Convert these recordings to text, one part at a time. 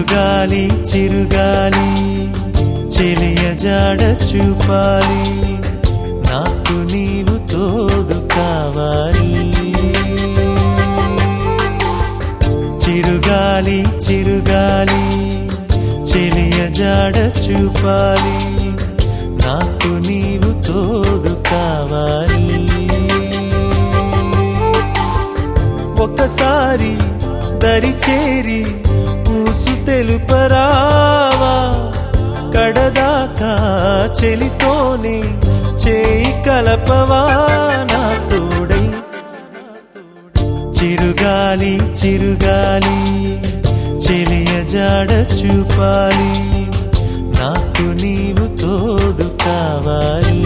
చిరుగాలి చిరుగాలి చెలియ జాడ చూపాలి నాకు నీవు తోడు కావాలి చిరుగాలి చిరుగాలి చెలియ జాడ చూపాలి నాకు నీవు తోడు కావాలి ఒకసారి దరి చేరి ఊసు తెలుపరావా కడదాకా చెలితోనే చేయి కలపవా నా తోడై చిరుగాలి చిరుగాలి చెలియ జాడ చూపాలి నాకు నీవు తోడు కావాలి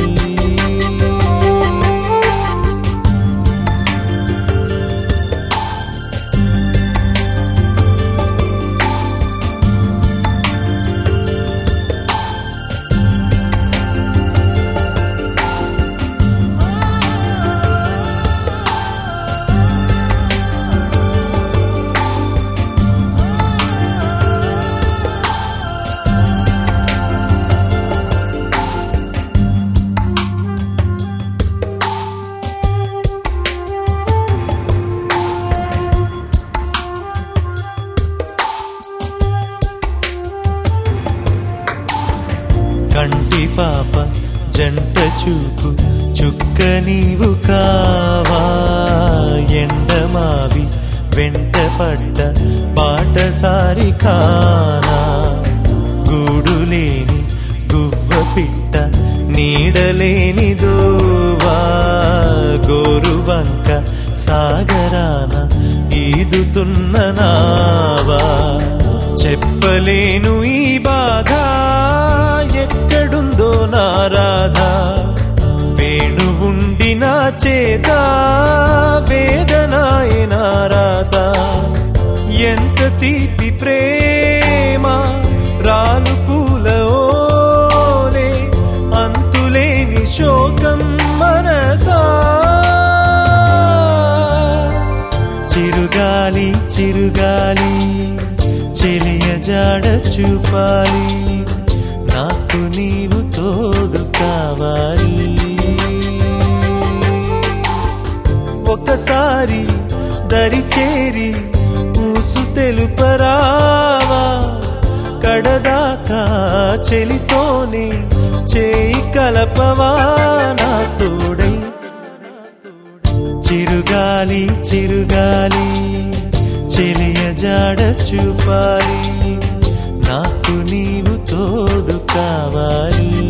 కంటి పాప జంట చూపు చుక్క నీవు కావా ఎండమావి వెంట పడ్డ బాటసారి కానా గూడులేని గువ్వ పిట్ట నీడలేని దోవా గోరువంక సాగరాన ఈదుతున్న నావా చెప్పలేను ఈ బాధ ఎక్కడుందో నా రాధ వేణు ఉండి నా చేత వేదనాయ నా రాధ ఎంత తీపి ప్రేమ రాలు పూల ఓలే అంతులేని శోకం మనసా చిరుగాలి చిరుగాలి చెలియ జాడ చూపాలి నాకు నీవు తోడు కావాలి ఒకసారి దరి చేరి ఊసు తెలుపరావా కడదాకా చెలితోనే చేయి కలపవా నా తోడై చిరుగాలి చిరుగాలి చెలియ జాడ చూపాలి నాకు నీవు తోడు కావాలి